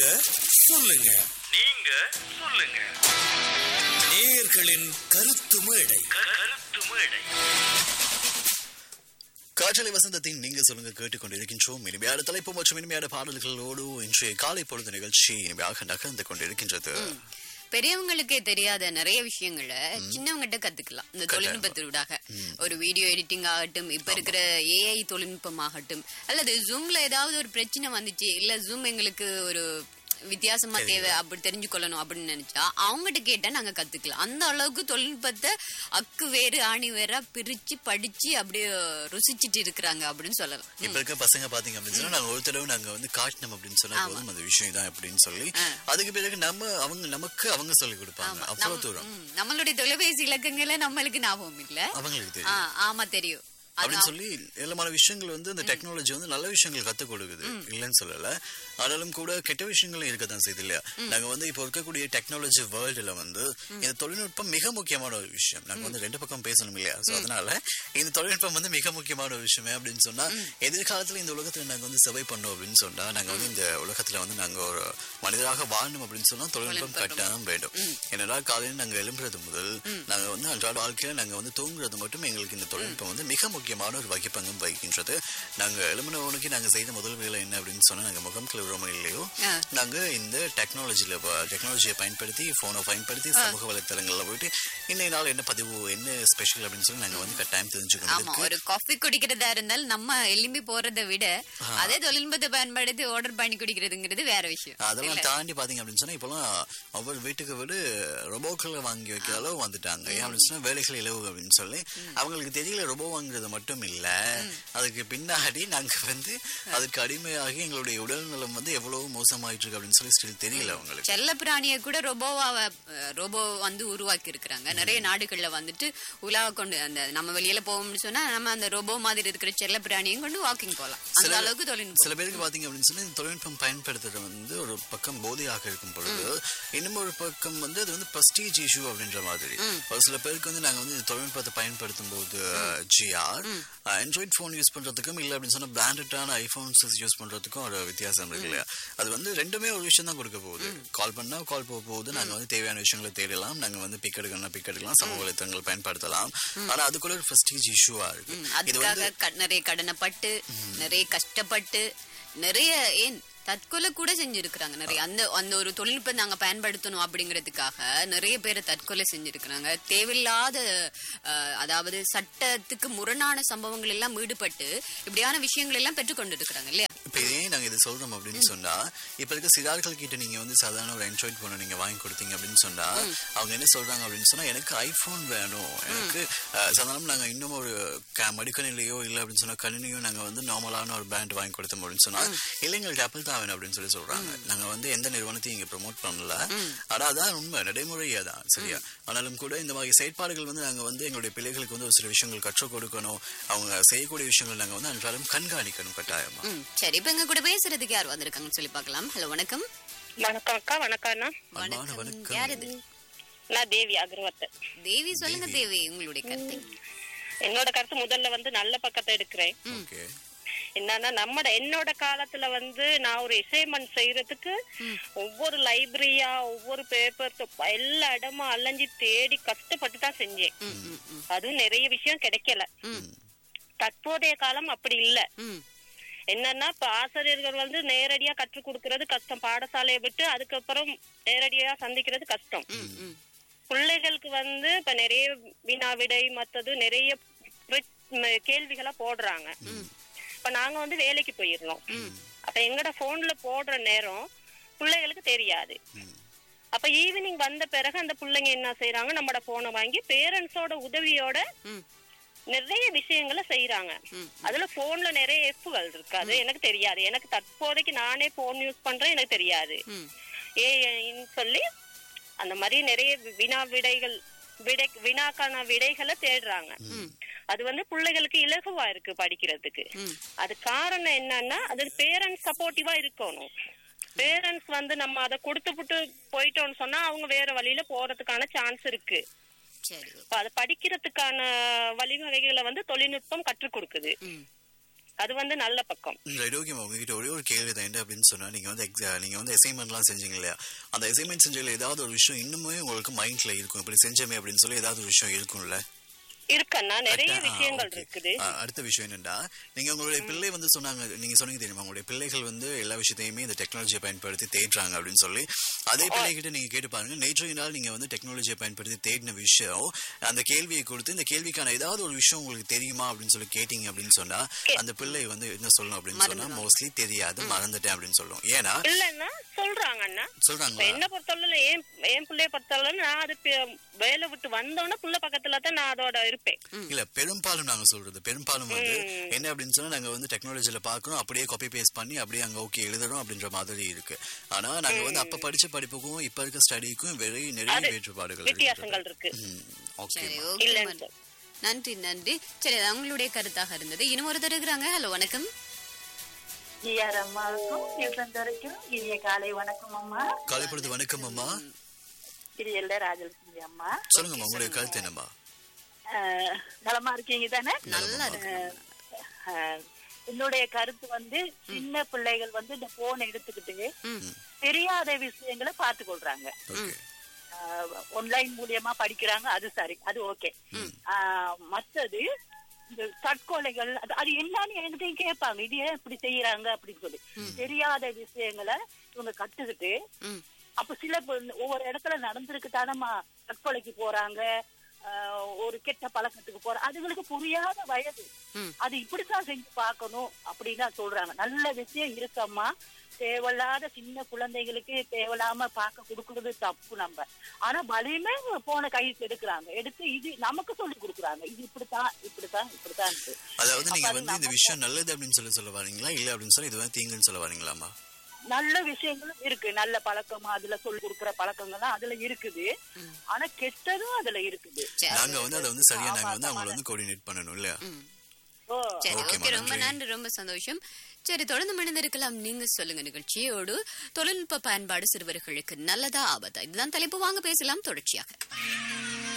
சொல்லுங்க நீங்க சொல்லுங்க நேயர்களின் கருத்து மேடை கருத்து மேடை காற்றலை வசந்தத்தின் நீங்க சொல்லுங்க கேட்டுக்கொண்டிருக்கின்றோம் இனிமையான தலைப்பு மற்றும் இனிமையான பாடல்களோடு இன்றைய காலை பொழுது நிகழ்ச்சி இனிமையாக நகர்ந்து கொண்டிருக்கின்றது பெரியவங்களுக்கே தெரியாத நிறைய விஷயங்களை சின்னவங்ககிட்ட கத்துக்கலாம் இந்த தொழில்நுட்பத்தினூடாக ஒரு வீடியோ எடிட்டிங் ஆகட்டும் இப்ப இருக்கிற ஏஐ தொழில்நுட்பம் ஆகட்டும் அல்லது ஜூம்ல ஏதாவது ஒரு பிரச்சனை வந்துச்சு இல்ல ஜூம் எங்களுக்கு ஒரு வித்தியாசமா தேவை அப்படி தெரிஞ்சு கொள்ளணும் அப்படின்னு நினைச்சா அவங்ககிட்ட கேட்டா நாங்க கத்துக்கலாம் அந்த அளவுக்கு தொழில்நுட்பத்தை அக்கு வேறு ஆணி வேறா பிரிச்சு படிச்சு அப்படியே ருசிச்சிட்டு இருக்கிறாங்க அப்படின்னு சொல்லலாம் இப்ப இருக்க பசங்க பாத்தீங்க அப்படின்னு சொன்னா நாங்க ஒரு தடவை நாங்க வந்து காட்டணும் அப்படின்னு சொன்னா போதும் அந்த விஷயம் தான் அப்படின்னு சொல்லி அதுக்கு பிறகு நம்ம அவங்க நமக்கு அவங்க சொல்லி கொடுப்பாங்க அவ்வளவு தூரம் ம், நம்மளுடைய தொலைபேசி இலக்கங்களை நம்மளுக்கு ஞாபகம் இல்ல அவங்களுக்கு ஆ, தெரியும் ஆமா தெரியும் அப்படின்னு சொல்லி எல்லாமான விஷயங்கள் வந்து இந்த டெக்னாலஜி வந்து நல்ல விஷயங்கள் கத்துக் கொடுக்குது இல்லைன்னு சொல்லல ஆனாலும் கூட கெட்ட விஷயங்களும் இருக்கத்தான் செய்யுது இல்லையா நாங்க வந்து இப்போ இருக்கக்கூடிய டெக்னாலஜி வேர்ல்டுல வந்து இந்த தொழில்நுட்பம் மிக முக்கியமான ஒரு விஷயம் நாங்க வந்து ரெண்டு பக்கம் பேசணும் இல்லையா சோ அதனால இந்த தொழில்நுட்பம் வந்து மிக முக்கியமான ஒரு விஷயமே அப்படின்னு சொன்னா எதிர்காலத்துல இந்த உலகத்துல நாங்க வந்து சர்வை பண்ணோம் அப்படின்னு சொன்னா நாங்க வந்து இந்த உலகத்துல வந்து நாங்க ஒரு மனிதராக வாழணும் அப்படின்னு சொன்னா தொழில்நுட்பம் கட்டாயம் வேண்டும் என்னடா காலையில நாங்க எழும்புறது முதல் நாங்க வந்து அன்றாட வாழ்க்கையில நாங்க வந்து தூங்குறது மட்டும் எங்களுக்கு இந்த தொழில்நுட்பம் வந்து மிக முக்கியமான ஒரு வகிப்பங்கம் வகிக்கின்றது நாங்க எழும்பினவனுக்கு நாங்க செய்த முதல் வேலை என்ன அப்படின்னு சொன்னா நாங்க முகம் கழுவுறோமோ இல்லையோ ஆ. நாங்க இந்த டெக்னாலஜில டெக்னாலஜியை பயன்படுத்தி போனை பயன்படுத்தி சமூக வலைத்தளங்கள்ல போயிட்டு இன்னைய நாள் என்ன பதிவு என்ன ஸ்பெஷல் அப்படின்னு சொல்லி நாங்க வந்து கட்டாயம் தெரிஞ்சுக்கணும் ஆமா இதுக்கு ஒரு காஃபி குடிக்கிறதா இருந்தால் நம்ம எலும்பி போறதை விட அதே தொழில்நுட்பத்தை பயன்படுத்தி ஆர்டர் பண்ணி குடிக்கிறதுங்கிறது வேற விஷயம் அதெல்லாம் தாண்டி பாத்தீங்க அப்படின்னு சொன்னா இப்பெல்லாம் ஒவ்வொரு வீட்டுக்கு வீடு ரொபோக்களை வாங்கி வைக்கிற அளவு வந்துட்டாங்க ஏன் அப்படின்னு சொன்னா வேலைகள் இலவு அப்படின்னு சொல்லி அவங்களுக்கு தெரியல ரொபோ வாங்குறது மட்டும் இல்ல அதுக்கு பின்னாடி நாங்க வந்து அதுக்கு அடிமையாகி எங்களுடைய உடல் நலம் வந்து எவ்வளவு மோசமாயிட்டு இருக்கு அப்படின்னு சொல்லி ஸ்டில் தெரியல அவங்களுக்கு செல்ல பிராணியை கூட ரொபோவா ரோபோ வந்து உருவாக்கி இருக்கிறாங்க நிறைய நாடுகள்ல வந்துட்டு உலா கொண்டு அந்த நம்ம வெளியில போவோம்னு சொன்னா நம்ம அந்த ரொபோ மாதிரி இருக்கிற செல்ல பிராணியும் கொண்டு வாக்கிங் போலாம் அந்த சில- அளவுக்கு தொழில்நுட்பம் சில பேருக்கு பாத்தீங்க அப்படின்னு சொன்னா இந்த தொழில்நுட்பம் பயன்படுத்துறது வந்து ஒரு பக்கம் போதையாக இருக்கும் பொழுது இன்னும் ஒரு பக்கம் வந்து அது வந்து பிரஸ்டீஜ் இஷ்யூ அப்படின்ற மாதிரி ஒரு சில பேருக்கு வந்து நாங்க வந்து இந்த தொழில்நுட்பத்தை பயன்படுத்தும் போது ஜிஆர் ஆண்ட்ராய்ட் போன் யூஸ் பண்றதுக்கும் இல்ல அப்படின்னு சொன்னா பிராண்டடான ஐபோன்ஸ் யூஸ் பண்றதுக்கும் ஒரு வித்தியாசம் இருக்கு இல்லையா அது வந்து ரெண்டுமே ஒரு விஷயம் தான் கொடுக்க போகுது கால் பண்ணா கால் போக போகுது நாங்க வந்து தேவையான விஷயங்களை தேடலாம் நாங்க வந்து பிக் எடுக்கணும்னா பிக் எடுக்கலாம் சமூக வலைத்தளங்கள் பயன்படுத்தலாம் ஆனா அதுக்குள்ள ஒரு பிரஸ்டீஜ் இஷ்யூவா இருக்கு ம், இது வந்து அதுக்காக க- நிறைய கடனைப்பட்டு நிறைய கஷ்டப்பட்டு நிறைய ஏன் தற்கொலை கூட செஞ்சிருக்கிறாங்க நிறைய அந்த அந்த ஒரு தொழில்நுட்பம் நாங்க பயன்படுத்தணும் அப்படிங்கிறதுக்காக நிறைய பேர் தற்கொலை செஞ்சிருக்கிறாங்க தேவையில்லாத அஹ், அதாவது சட்டத்துக்கு முரணான சம்பவங்கள் எல்லாம் ஈடுபட்டு இப்படியான விஷயங்கள் எல்லாம் பெற்றுக்கொண்டு இருக்கிறாங்க இல்லையா இப்ப ஏன் நாங்க இதை சொல்றோம் அப்படின்னு சொன்னா இப்ப இருக்க சிறார்கள் கிட்ட நீங்க வந்து சாதாரண ஒரு ஆண்ட்ராய்ட் போனை நீங்க வாங்கி கொடுத்தீங்க அப்படின்னு சொன்னா அவங்க என்ன சொல்றாங்க அப்படின்னு சொன்னா எனக்கு ஐபோன் வேணும் எனக்கு அஹ், சாதாரண நாங்க இன்னும் ஒரு க- மடிக்கணிலையோ இல்ல அப்படின்னு சொன்னா கணினியோ நாங்க வந்து நார்மலான ஒரு பிராண்ட் வாங்கி கொடுத்தோம் அப்படின்னு சொன்னா இல்ல எங்களுக்கு ஆப்பிள் தான் வேணும் அப்படின்னு சொல்லி சொல்றாங்க நாங்க வந்து எந்த நிறுவனத்தையும் இங்க ப்ரோமோட் பண்ணல ஆனா அதான் உண்மை நடைமுறையே தான் சரியா ஆனாலும் கூட இந்த மாதிரி செயற்பாடுகள் வந்து நாங்க வந்து எங்களுடைய பிள்ளைகளுக்கு வந்து ஒரு சில விஷயங்கள் கற்றுக் கொடுக்கணும் அவங்க செய்யக்கூடிய விஷயங்கள் நாங்க வந்து அன்றாடம் கண்காணிக்கணும் கட்டாயமா ம் சரி இப்ப எங்க கூட பேசுறதுக்கு யார் வந்திருக்காங்கன்னு சொல்லி பார்க்கலாம் ஹலோ வணக்கம் வணக்கம் அக்கா வணக்கம் அண்ணா அன்பான வணக்கம் வணக்கம். யார் இது நான் தேவி அகர்வத்தன் தேவி சொல்லுங்க தேவி உங்களுடைய கருத்தை என்னோட கருத்து முதல்ல வந்து நல்ல பக்கத்தை எடுக்கிறேன் ஓகே என்னன்னா நம்மட என்னோட காலத்துல வந்து நான் ஒரு அசைன்மெண்ட் செய்யறதுக்கு ஒவ்வொரு லைப்ரரியா ஒவ்வொரு பேப்பர் எல்லா இடமும் அலைஞ்சு தேடி கஷ்டப்பட்டு தான் செஞ்சேன் ம், ம், ம், அதுவும் நிறைய விஷயம் கிடைக்கல ம், தற்போதைய காலம் அப்படி இல்ல ம், என்னன்னா இப்ப ஆசிரியர்கள் வந்து நேரடியா கற்றுக் கொடுக்கறது கஷ்டம் பாடசாலையை விட்டு அதுக்கப்புறம் நேரடியா சந்திக்கிறது கஷ்டம் ம், ம். பிள்ளைகளுக்கு வந்து இப்ப நிறைய வினா விடை மத்தது நிறைய பிர- ம- கேள்விகளா போடுறாங்க இப்ப நாங்க வந்து வேலைக்கு போயிடுறோம் அப்ப எங்கட போன்ல போடுற நேரம் பிள்ளைகளுக்கு தெரியாது அப்ப ஈவினிங் வந்த பிறகு அந்த பிள்ளைங்க என்ன செய்யறாங்க நம்மட போனை வாங்கி பேரண்ட்ஸோட உதவியோட ம். நிறைய விஷயங்களை செய்யறாங்க ம். அதுல போன்ல நிறைய எஃப்கள் இருக்கு அது எனக்கு தெரியாது எனக்கு தற்போதைக்கு நானே போன் யூஸ் பண்றேன் எனக்கு தெரியாது ம். ஏன்னு சொல்லி அந்த மாதிரி நிறைய வி- வினா விடைகள் விடை வினாக்கான விடைகளை தேடுறாங்க அது வந்து பிள்ளைகளுக்கு இலகுவா இருக்கு படிக்கிறதுக்கு ம். அது காரணம் என்னன்னா அது பேரண்ட்ஸ் சப்போர்ட்டிவா இருக்கணும் பேரண்ட்ஸ் வந்து நம்ம அதை கொடுத்துப்புட்டு போயிட்டோம்னு சொன்னா அவங்க வேற வழியில போறதுக்கான சான்ஸ் இருக்கு சரி அப்ப அதை படிக்கிறதுக்கான வழிவகைகளை வந்து தொழில்நுட்பம் கற்றுக் கொடுக்குது ம் அது வந்து நல்ல பக்கம் ரைட் ஓகே உங்ககிட்ட ஒரே ஒரு கேள்வி தான் என்ன அப்படின்னு சொன்னா நீங்க வந்து எக்ஸா நீங்க வந்து அசைன்மெண்ட்லாம் செஞ்சீங்க இல்லையா அந்த அசைன்மெண்ட் செஞ்சதுல ஏதாவது ஒரு விஷயம் இன்னுமே உங்களுக்கு மைண்ட்ல இருக்கும் இப்படி செஞ்சமே அப்படின்னு சொல்லி ஏதாவது ஒரு விஷயம் இருக்கும்ல இருக்கண்ணா நிறைய ஆ, விஷயங்கள் okay. இருக்குது ஆ, அடுத்த விஷயம் என்னன்னா நீங்க உங்களுடைய பிள்ளை வந்து சொன்னாங்க நீங்க சொன்னீங்க தெரியுமா உங்களுடைய பிள்ளைகள் வந்து எல்லா விஷயத்தையுமே இந்த டெக்னாலஜியை பயன்படுத்தி தேடுறாங்க அப்படின்னு சொல்லி அதே பிள்ளைகிட்ட நீங்க கேட்டு பாருங்க நேற்றைய நாள் நீங்க வந்து டெக்னாலஜியை பயன்படுத்தி தேடின விஷயம் அந்த கேள்வியை கொடுத்து இந்த கேள்விக்கான ஏதாவது ஒரு விஷயம் உங்களுக்கு தெரியுமா அப்படின்னு சொல்லி கேட்டீங்க அப்படின்னு சொன்னா அந்த பிள்ளை வந்து என்ன சொல்லணும் அப்படின்னு சொன்னா மோஸ்ட்லி தெரியாது மறந்துட்டேன் அப்படின்னு சொல்லும் ஏன்னா இல்லன்னா சொல்றாங்க அண்ணா இப்ப சொல்றாங்களா என்ன பொறுத்தவரை ஏன் என் பிள்ளைய பொறுத்தவரை நான் அது பி- வேலை விட்டு வந்தோடனே புள்ள பக்கத்துல தான் நான் அதோட இருப்பேன் இல்ல பெரும்பாலும் நாங்க சொல்றது பெரும்பாலும் வந்து என்ன அப்படின்னு சொன்னா நாங்க வந்து டெக்னாலஜில பாக்குறோம் அப்படியே காப்பி பேஸ்ட் பண்ணி அப்படியே அங்க ஓகே எழுதுறோம் அப்படின்ற மாதிரி இருக்கு ஆனா நாங்க வந்து அப்ப படிச்ச படிப்புக்கும் இப்ப இருக்க ஸ்டடிக்கும் வெறும் நிறைய அது வேறுபாடுகள் வித்தியாசங்கள் இருக்கு ஓகே சரி ஓகே இல்லைன்னு மது. நன்றி நன்றி சரி அது அவங்களுடைய கருத்தாக இருந்தது இன்னும் ஒருத்தர் இருக்கிறாங்க ஹலோ வணக்கம் ஜிஆர் அம்மாவுக்கும் நிர்பந்தருக்கும் இனிய காலை வணக்கம் அம்மா காலைப்பொழுது வணக்கம் அம்மா இது எல்ல ராஜலட்சுமி அம்மா சொல்லுங்கம்மா உங்களுடைய கருத்து என்னம்மா அஹ், நலமா இருக்கீங்க தானே நல்லா இருக்கு அஹ், என்னுடைய கருத்து வந்து சின்ன பிள்ளைகள் வந்து இந்த போன் எடுத்துக்கிட்டு ம். தெரியாத விஷயங்களை பார்த்து கொள்றாங்க ஓகே ஆன்லைன் மூலியமா படிக்கிறாங்க அது சரி அது ஓகே மத்தது இந்த தற்கொலைகள் அது அது என்னன்னு என்கிட்டயும் கேட்பாங்க இது ஏன் இப்படி செய்யறாங்க அப்படின்னு சொல்லி தெரியாத விஷயங்களை இவங்க கத்துக்கிட்டு ம். அப்ப சில ப- ஒவ்வொரு இடத்துல நடந்திருக்கு தானம்மா தற்கொலைக்கு போறாங்க ஆஹ், ஒரு கெட்ட பழக்கத்துக்கு போற அதுங்களுக்கு புரியாத வயது ம். அது இப்படித்தான் செஞ்சு பார்க்கணும் அப்படின்னு தான் சொல்றாங்க நல்ல விஷயம் இருக்கம்மா தேவையில்லாத சின்ன குழந்தைகளுக்கு தேவையில்லாம பார்க்க கொடுக்கறது தப்பு நம்ம ஆனா வலியுமே போன கைக்கு எடுக்கிறாங்க எடுத்து இது நமக்கு சொல்லி கொடுக்குறாங்க இது இப்படித்தான் இப்படித்தான் இப்படித்தான் அதாவது நீங்க அப்ப அது வந்து இந்த நமக்கு- விஷயம் நல்லது அப்படின்னு சொல்லி சொல்ல வரீங்களா இல்ல அப்படின்னு சொல்லி இது வந்து தீங்குன்னு சொல்ல வரீங்களாமா நல்ல விஷயங்களும் இருக்கு நல்ல பழக்கம் அதுல சொல்லி கொடுக்கிற பழக்கங்கள்லாம் அதுல இருக்குது ஆனா கெட்டதும் அதுல இருக்குது சரி நாங்க வந்து அதை வந்து சரியா நாங்க வந்து அவங்கள வந்து கோஆர்டினேட் பண்ணணும் இல்லையா ஓ சரி Okay, ஓகே மா, ரொம்ப நன்றி. நன்றி ரொம்ப சந்தோஷம் சரி தொடர்ந்து மணிந்திருக்கலாம் நீங்க சொல்லுங்க நிகழ்ச்சியோடு தொழில்நுட்ப பயன்பாடு சிறுவர்களுக்கு நல்லதா ஆபத்தா இதுதான் தலைப்பு வாங்க பேசலாம் தொடர்ச்சியாக